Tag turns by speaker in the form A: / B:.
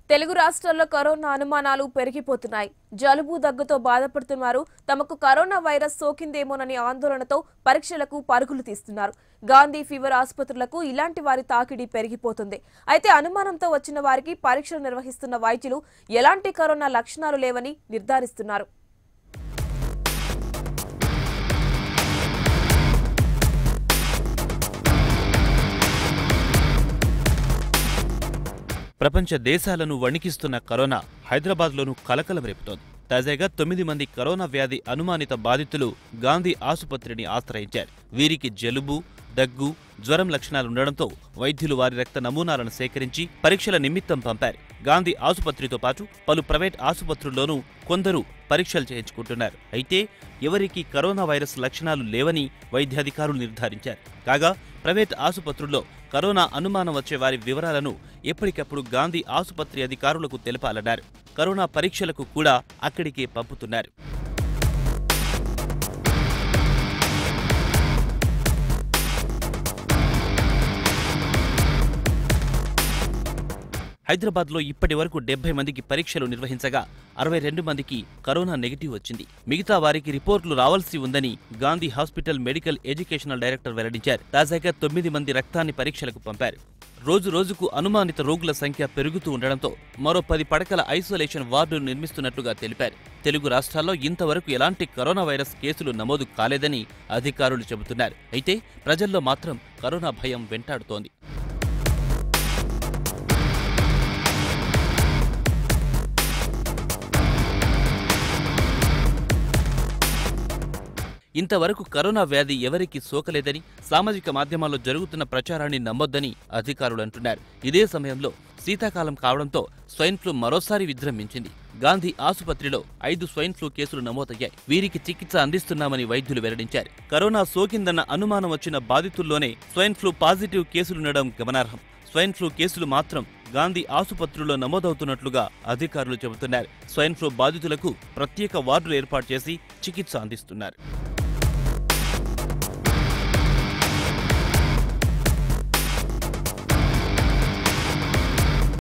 A: తెలుగు రాష్ట్రాల్లో కరోనా అనుమానాలు పెరిగిపోతున్నాయి జలుబు దగ్గుతో బాధపడుతున్నారు తమకు కరోనా వైరస్ సోకిందేమోనని ఆందోళనతో పరీక్షలకు పరుగులు తీస్తున్నారు గాంధీ ఫీవర్ ఆసుపత్రులకు ఇలాంటి వారి తాకిడి పెరిగిపోతుంది అయితే అనుమానంతో వచ్చిన వారికి పరీక్షలు నిర్వహిస్తున్న వైద్యులు ఎలాంటి కరోనా లక్షణాలు లేవని నిర్ధారిస్తున్నారు
B: ప్రపంచ దేశాలను వణికిస్తున్న కరోనా హైదరాబాద్లోనూ కలకలం రేపుతోంది తాజాగా తొమ్మిది మంది కరోనా వ్యాధి అనుమానిత బాధితులు గాంధీ ఆసుపత్రిని ఆశ్రయించారు వీరికి జలుబు దగ్గు జ్వరం లక్షణాలుండడంతో వైద్యులు వారి రక్త నమూనాలను సేకరించి పరీక్షల నిమిత్తం పంపారు గాంధీ ఆసుపత్రితో పాటు పలు ప్రైవేట్ ఆసుపత్రుల్లోనూ కొందరు పరీక్షలు చేయించుకుంటున్నారు అయితే ఎవరికీ కరోనా వైరస్ లక్షణాలు లేవని వైద్యాధికారులు నిర్ధారించారు కాగా ప్రైవేట్ ఆసుపత్రుల్లో కరోనా అనుమానం వచ్చే వారి వివరాలను ఎప్పటికప్పుడు గాంధీ ఆసుపత్రి అధికారులకు తెలపాలన్నారు కరోనా పరీక్షలకు కూడా అక్కడికే పంపుతున్నారు హైదరాబాద్లో ఇప్పటి వరకు డెబ్బై మందికి పరీక్షలు నిర్వహించగా అరవై రెండు మందికి కరోనా నెగిటివ్ వచ్చింది మిగతా వారికి రిపోర్టులు రావాల్సి ఉందని Gandhi hospital medical educational director వెల్లడించారు తాజాగా తొమ్మిది మంది రక్తాన్ని పరీక్షలకు పంపారు రోజు రోజుకు అనుమానిత రోగుల సంఖ్య పెరుగుతూ ఉండడంతో మరో పది పడకల ఐసోలేషన్ వార్డును నిర్మిస్తున్నట్లుగా తెలిపారు తెలుగు రాష్ట్రాల్లో ఇంతవరకు ఎలాంటి కరోనా వైరస్ కేసులు నమోదు కాలేదని అధికారులు చెబుతున్నారు అయితే ప్రజల్లో మాత్రం కరోనా భయం వెంటాడుతోంది ఇంతవరకు కరోనా వ్యాధి ఎవరికీ సోకలేదని సామాజిక మాధ్యమాల్లో జరుగుతున్న ప్రచారాన్ని నమ్మొద్దని అధికారులు అంటున్నారు ఇదే సమయంలో శీతాకాలం కావడంతో స్వైన్ ఫ్లూ మరోసారి విజృంభించింది గాంధీ ఆసుపత్రిలో ఐదు స్వైన్ ఫ్లూ కేసులు నమోదయ్యాయి వీరికి చికిత్స అందిస్తున్నామని వైద్యులు వెల్లడించారు కరోనా సోకిందన్న అనుమానం వచ్చిన బాధితుల్లోనే స్వైన్ ఫ్లూ పాజిటివ్ కేసులుండడం గమనార్హం స్వైన్ ఫ్లూ కేసులు మాత్రం గాంధీ ఆసుపత్రిలో నమోదవుతున్నట్లుగా అధికారులు చెబుతున్నారు స్వైన్ ఫ్లూ బాధితులకు ప్రత్యేక వార్డులు ఏర్పాటు చేసి చికిత్స అందిస్తున్నారు